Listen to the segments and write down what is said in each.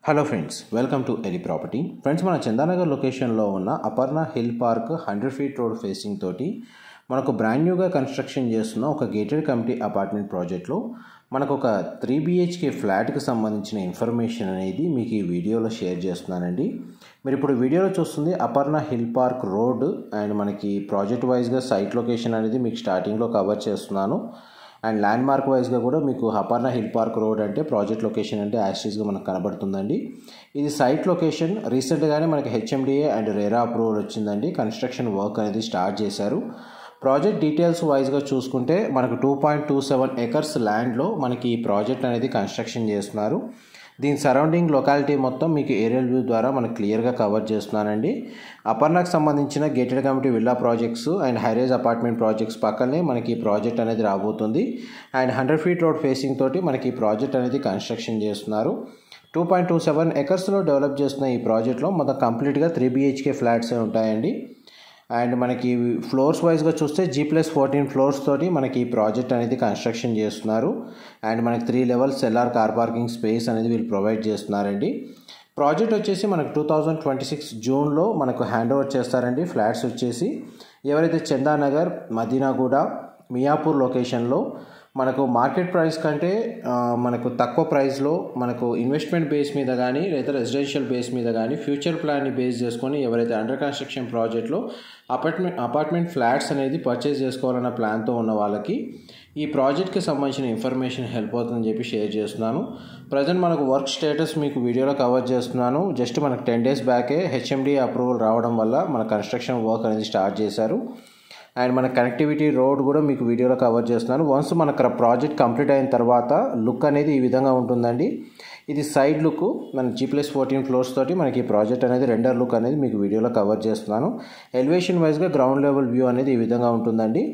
hello friends welcome to Eli property friends మన చందానగర్ లొకేషన్లో ఉన్న Aparna hill park hundred feet road facing తోటి మనకు బ్రాండ్ న్యూగా కన్స్ట్రక్షన్ చేస్తున్న ఒక గేటెడ్ కమిటీ అపార్ట్మెంట్ ప్రాజెక్ట్లో మనకు ఒక త్రీ బిహెచ్కే ఫ్లాట్కి సంబంధించిన ఇన్ఫర్మేషన్ అనేది మీకు ఈ వీడియోలో షేర్ చేస్తున్నానండి మీరు ఇప్పుడు వీడియోలో చూస్తుంది Aparna hill park road and మనకి ప్రాజెక్ట్ వైజ్గా సైట్ లొకేషన్ అనేది మీకు స్టార్టింగ్లో కవర్ చేస్తున్నాను అండ్ ల్యాండ్ మార్క్ వైజ్గా కూడా మీకు అపర్ణ హిల్ పార్క్ రోడ్ అంటే ప్రాజెక్ట్ లొకేషన్ అంటే యాస్టీస్గా మనకు కనబడుతుందండి ఇది సైట్ లొకేషన్ రీసెంట్గానే మనకి హెచ్ఎండిఏ అండ్ రేరా అప్రూవల్ వచ్చిందండి కన్స్ట్రక్షన్ వర్క్ అనేది స్టార్ట్ చేశారు ప్రాజెక్ట్ డీటెయిల్స్ వైజ్గా చూసుకుంటే మనకు two point two seven acres ల్యాండ్లో మనకి ఈ ప్రాజెక్ట్ అనేది కన్స్ట్రక్షన్ చేస్తున్నారు దీని సరౌండింగ్ లొకాలిటీ మొత్తం మీకు ఏరియల్ వ్యూ ద్వారా మనకు క్లియర్గా కవర్ చేస్తున్నానండి అపర్ణకు సంబంధించిన gated committee villa projects and high rise apartment projects పక్కనే మనకి ఈ ప్రాజెక్ట్ అనేది రాబోతుంది and hundred feet road facing తోటి మనకి ఈ ప్రాజెక్ట్ అనేది కన్స్ట్రక్షన్ చేస్తున్నారు టూ పాయింట్ టూ సెవెన్ ఎకర్స్లో డెవలప్ చేస్తున్న ఈ ప్రాజెక్ట్లో మొత్తం కంప్లీట్గా త్రీ బిహెచ్కే ఫ్లాట్సే ఉంటాయండి అండ్ మనకి ఫ్లోర్స్ వైజ్గా చూస్తే జీ ప్లస్ ఫోర్టీన్ ఫ్లోర్స్ తోటి మనకి ఈ ప్రాజెక్ట్ అనేది కన్స్ట్రక్షన్ చేస్తున్నారు అండ్ మనకి three levels LR car parking space అనేది వీళ్ళు ప్రొవైడ్ చేస్తున్నారండి ప్రాజెక్ట్ వచ్చేసి మనకు టూ థౌజండ్ ట్వంటీ సిక్స్ జూన్లో మనకు హ్యాండ్ ఓవర్ చేస్తారండి ఫ్లాట్స్ వచ్చేసి ఎవరైతే చందానగర్ మదీనాగూడ మియాపూర్ లొకేషన్లో మనకు మార్కెట్ ప్రైస్ కంటే మనకు తక్కువ ప్రైస్లో మనకు ఇన్వెస్ట్మెంట్ బేస్ మీద కానీ లేదా రెసిడెన్షియల్ బేస్ మీద కానీ ఫ్యూచర్ ప్లాన్ని బేస్ చేసుకొని ఎవరైతే అండర్ కన్స్ట్రక్షన్ ప్రాజెక్ట్లో అపార్ట్మెంట్ అపార్ట్మెంట్ ఫ్లాట్స్ అనేది పర్చేస్ చేసుకోవాలన్న ప్లాన్తో ఉన్న వాళ్ళకి ఈ ప్రాజెక్ట్కి సంబంధించిన ఇన్ఫర్మేషన్ హెల్ప్ అవుతుందని చెప్పి షేర్ చేస్తున్నాను ప్రజెంట్ మనకు వర్క్ స్టేటస్ మీకు వీడియోలో కవర్ చేస్తున్నాను జస్ట్ మనకు టెన్ డేస్ బ్యాకే హెచ్ఎండి అప్రూవల్ రావడం వల్ల మన కన్స్ట్రక్షన్ వర్క్ అనేది స్టార్ట్ చేశారు అండ్ మన కనెక్టివిటీ రోడ్ కూడా మీకు వీడియోలో కవర్ చేస్తున్నాను వన్స్ మనకు ప్రాజెక్ట్ కంప్లీట్ అయిన తర్వాత లుక్ అనేది ఈ విధంగా ఉంటుందండి ఇది సైడ్ లుక్ మన జీ ప్లస్ ఫోర్టీన్ ఫ్లోర్స్ తోటి మనకి ఈ ప్రాజెక్ట్ అనేది రెండర్ లుక్ అనేది మీకు వీడియోలో కవర్ చేస్తున్నాను ఎలివేషన్ వైజ్గా గ్రౌండ్ లెవెల్ వ్యూ అనేది ఈ విధంగా ఉంటుందండి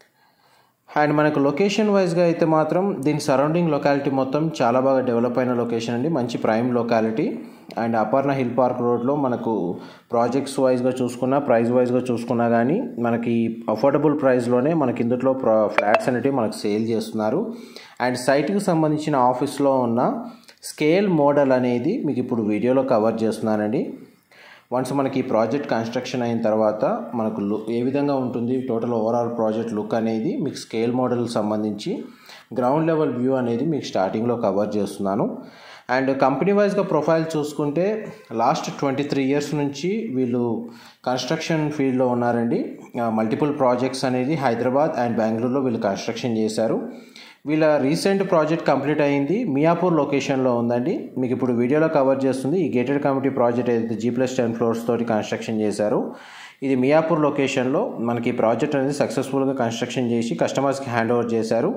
అండ్ మనకు లొకేషన్ వైజ్గా అయితే మాత్రం దీని సరౌండింగ్ లొకాలిటీ మొత్తం చాలా బాగా డెవలప్ అయిన లొకేషన్ అండి మంచి prime locality and Aparna hill park రోడ్లో మనకు ప్రాజెక్ట్స్ వైజ్గా చూసుకున్నా ప్రైస్ వైజ్గా చూసుకున్నా కానీ మనకి అఫోర్డబుల్ ప్రైస్లోనే మనకి ఇందులో ఫ్లాట్స్ అనేటివి మనకు సేల్ చేస్తున్నారు అండ్ సైట్కి సంబంధించిన ఆఫీస్లో ఉన్న స్కేల్ మోడల్ అనేది మీకు ఇప్పుడు వీడియోలో కవర్ చేస్తున్నానండి వన్స్ మనకి ఈ ప్రాజెక్ట్ కన్స్ట్రక్షన్ అయిన తర్వాత మనకు లుక్ ఏ విధంగా ఉంటుంది టోటల్ ఓవరాల్ ప్రాజెక్ట్ లుక్ అనేది మీకు స్కేల్ మోడల్ సంబంధించి గ్రౌండ్ లెవెల్ వ్యూ అనేది మీకు స్టార్టింగ్లో కవర్ చేస్తున్నాను అండ్ కంపెనీ వైజ్గా ప్రొఫైల్ చూసుకుంటే లాస్ట్ ట్వంటీ త్రీ ఇయర్స్ నుంచి వీళ్ళు కన్స్ట్రక్షన్ ఫీల్డ్లో ఉన్నారండి మల్టిపుల్ ప్రాజెక్ట్స్ అనేది హైదరాబాద్ అండ్ బెంగళూరులో వీళ్ళు కన్స్ట్రక్షన్ చేశారు వీళ్ళ రీసెంట్ ప్రాజెక్ట్ కంప్లీట్ అయింది మియాపూర్ లొకేషన్లో ఉందండి మీకు ఇప్పుడు వీడియోలో కవర్ చేస్తుంది ఈ గేటెడ్ కమిటీ ప్రాజెక్ట్ ఏదైతే జీ ప్లస్ టెన్ ఫ్లోర్స్ తోటి కన్స్ట్రక్షన్ చేశారు ఇది మియాపూర్ లొకేషన్లో మనకి ప్రాజెక్ట్ అనేది సక్సెస్ఫుల్గా కన్స్ట్రక్షన్ చేసి కస్టమర్స్కి హ్యాండ్ ఓవర్ చేశారు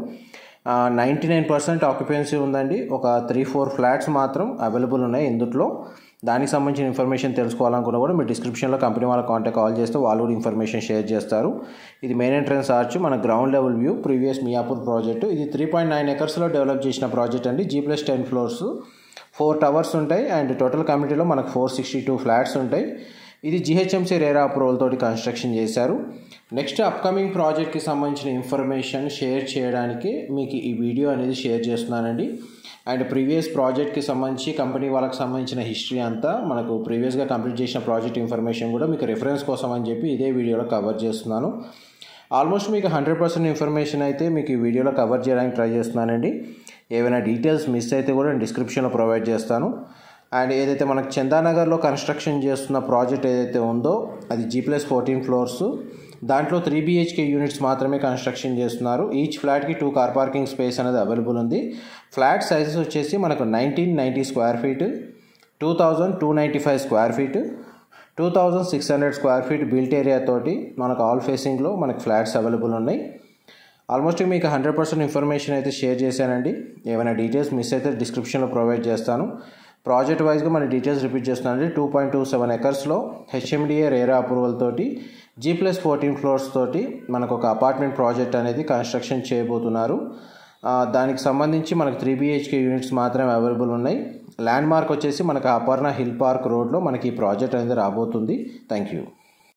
నైంటీ నైన్ పర్సెంట్ ఆక్యుపెన్సీ ఉందండి ఒక త్రీ ఫోర్ ఫ్లాట్స్ మాత్రం అవైలబుల్ ఉన్నాయి ఇందులో దానికి సంబంధించిన ఇన్ఫర్మేషన్ తెలుసుకోవాలనుకున్నా కూడా మీరు డిస్క్రిప్షన్లో కంపెనీ వాళ్ళ కాంటాక్ట్ కాల్ చేస్తే వాళ్ళు కూడా ఇన్ఫర్మేషన్ షేర్ చేస్తారు ఇది మెయిన్ ఎంట్రన్స్ ఆర్చ్ మన ground level view previous Miyapur project ఇది త్రీ పాయింట్ నైన్ ఎకర్స్లో డెవలప్ చేసిన ప్రాజెక్ట్ అండి G plus ten floors four towers ఉంటాయి అండ్ టోటల్ కమిటీలో మనకు ఫోర్ సిక్స్టీ టూ ఫ్లాట్స్ ఉంటాయి ఇది జిహెచ్ఎంసీ రేరా అప్రూవల్ తోటి కన్స్ట్రక్షన్ చేశారు నెక్స్ట్ అప్కమింగ్ ప్రాజెక్ట్కి సంబంధించిన ఇన్ఫర్మేషన్ షేర్ చేయడానికి మీకు ఈ వీడియో అనేది షేర్ చేస్తున్నానండి అండ్ ప్రీవియస్ ప్రాజెక్ట్కి సంబంధించి కంపెనీ వాళ్ళకి సంబంధించిన హిస్టరీ అంతా మనకు ప్రీవియస్గా కంప్లీట్ చేసిన ప్రాజెక్ట్ ఇన్ఫర్మేషన్ కూడా మీకు రెఫరెన్స్ కోసం అని చెప్పి ఇదే వీడియోలో కవర్ చేస్తున్నాను ఆల్మోస్ట్ మీకు హండ్రెడ్ పర్సెంట్ ఇన్ఫర్మేషన్ అయితే మీకు ఈ వీడియోలో కవర్ చేయడానికి ట్రై చేస్తున్నానండి ఏవైనా డీటెయిల్స్ మిస్ అయితే కూడా నేను డిస్క్రిప్షన్లో ప్రొవైడ్ చేస్తాను అండ్ ఏదైతే మనకు చందానగర్లో కన్స్ట్రక్షన్ చేస్తున్న ప్రాజెక్ట్ ఏదైతే ఉందో అది జీ ప్లస్ ఫోర్టీన్ ఫ్లోర్స్ దాంట్లో త్రీ బీహెచ్కే యూనిట్స్ మాత్రమే కన్స్ట్రక్షన్ చేస్తున్నారు ఈచ్ ఫ్లాట్కి టూ కార్ పార్కింగ్ స్పేస్ అనేది అవైలబుల్ ఉంది ఫ్లాట్ సైజెస్ వచ్చేసి మనకు nineteen ninety square feet two thousand two ninety five square feet two thousand six hundred square feet built area తోటి మనకు all ఫేసింగ్లో మనకు ఫ్లాట్స్ అవైలబుల్ ఉన్నాయి ఆల్మోస్ట్ మీకు హండ్రెడ్ పర్సెంట్ ఇన్ఫర్మేషన్ అయితే షేర్ చేశానండి ఏమైనా డీటెయిల్స్ మిస్ అయితే డిస్క్రిప్షన్లో ప్రొవైడ్ చేస్తాను ప్రాజెక్ట్ వైజ్గా మన డీటెయిల్స్ రిపీట్ చేస్తున్నానండి టూ పాయింట్ టూ సెవెన్ ఎకర్స్లో హెచ్ఎండిఏ రేరా అప్రూవల్ తోటి జీ ప్లస్ ఫోర్టీన్ ఫ్లోర్స్ తోటి మనకు ఒక అపార్ట్మెంట్ ప్రాజెక్ట్ అనేది కన్స్ట్రక్షన్ చేయబోతున్నారు దానికి సంబంధించి మనకు త్రీ బీహెచ్కే యూనిట్స్ మాత్రమే అవైలబుల్ ఉన్నాయి ల్యాండ్ మార్క్ వచ్చేసి మనకు అపర్ణ హిల్ పార్క్ రోడ్లో మనకి ఈ ప్రాజెక్ట్ అనేది రాబోతుంది థ్యాంక్ యూ